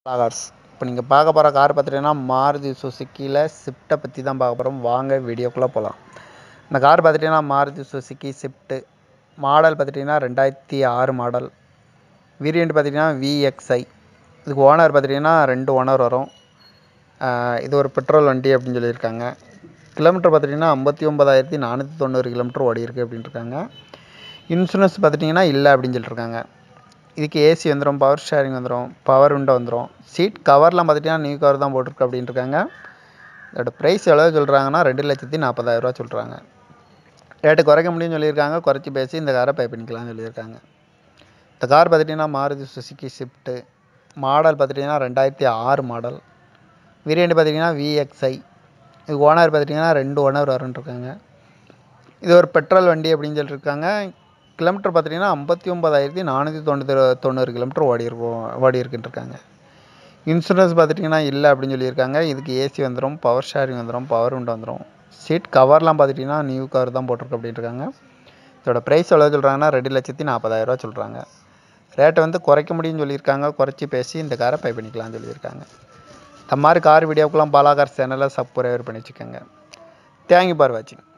cars இப்போ நீங்கள் பார்க்க போகிற கார் பார்த்துட்டிங்கன்னா மாருதி சுசுக்கியில் ஸ்விஃப்ட்டை பற்றி தான் பார்க்க போகிறோம் வாங்க வீடியோக்குள்ளே போகலாம் இந்த கார் பார்த்துட்டிங்கன்னா மாருதி சுசுக்கி ஸ்விஃப்ட்டு மாடல் பார்த்துட்டிங்கன்னா ரெண்டாயிரத்தி ஆறு மாடல் வேரியண்ட் பார்த்திங்கன்னா விஎக்ஸ்ஐ இதுக்கு ஓனர் பார்த்துட்டிங்கன்னா ரெண்டு ஓனர் வரும் ஆஹ் இது ஒரு பெட்ரோல் வண்டி அப்படின்னு சொல்லியிருக்காங்க கிலோமீட்டர் பார்த்துட்டிங்கன்னா ஐம்பத்தி ஒம்பதாயிரத்தி நானூற்றி தொண்ணூறு கிலோமீட்டர் ஓடி இருக்குது அப்படின்ட்டு இருக்காங்க இன்சூரன்ஸ் பார்த்துட்டிங்கன்னா இல்லை அப்படின்னு சொல்லியிருக்காங்க இதுக்கு ஏசி வந்துடும் பவர் ஷேரிங் வந்துடும் பவர் விண்டோ வந்துடும் சீட் கவர்லாம் பார்த்துட்டிங்கன்னா நியூ கவர் தான் போட்டிருக்கு அப்படின்ட்டு இருக்காங்க இதோட ப்ரைஸ் எவ்வளோ சொல்கிறாங்கன்னா ரெண்டு லட்சத்தி நாற்பதாயிரரூவா சொல்கிறாங்க ரேட்டு குறைக்க முடியும்னு சொல்லியிருக்காங்க குறைச்சி பேசி இந்த காரை பே பண்ணிக்கலாம்னு சொல்லியிருக்காங்க இந்த கார் பார்த்துட்டிங்கன்னா மாருதி சுசுக்கி ஷிஃப்ட்டு மாடல் பார்த்துட்டிங்கன்னா ரெண்டாயிரத்தி ஆறு மாடல் வேரியண்ட் பார்த்திங்கன்னா விஎக்ஸ்ஐ இது ஓனர் பார்த்துட்டிங்கன்னா ரெண்டு ஓனர் வரும்ன்ருக்காங்க இது ஒரு பெட்ரோல் வண்டி அப்படின்னு சொல்லியிருக்காங்க கிலோமீட்டர் பார்த்துட்டிங்கன்னா ஐம்பத்தி ஒம்பதாயிரத்தி நானூற்றி தொண்ணூறு தொண்ணூறு கிலோமீட்டர் ஓடி இருக்கும் ஓடி இருக்குன்ட்ருக்காங்க இன்சூரன்ஸ் பார்த்துட்டிங்கன்னா இல்லை அப்படின்னு சொல்லியிருக்காங்க இதுக்கு ஏசி வந்துடும் பவர் ஷேரிங் வந்துடும் பவர் விண்டோ வந்துடும் சீட் கவர்லாம் பார்த்துட்டிங்கன்னா நியூ கவர் தான் போட்டிருக்கு அப்படின்ட்டுருக்காங்க இதோட ப்ரைஸ் எவ்வளோ சொல்கிறாங்கன்னா ரெண்டு லட்சத்தி நாற்பதாயிரரூவா சொல்கிறாங்க ரேட்டை வந்து குறைக்க முடியும்னு சொல்லியிருக்காங்க குறைச்சி பேசி இந்த காரை பை பண்ணிக்கலாம்னு சொல்லியிருக்காங்க இந்த மாதிரி கார் வீடியோக்கெல்லாம் பாலா கார் சேனலை சப்ஸ்கிரைபர் பண்ணி வச்சுக்கோங்க தேங்க்யூ ஃபார் வாட்சிங்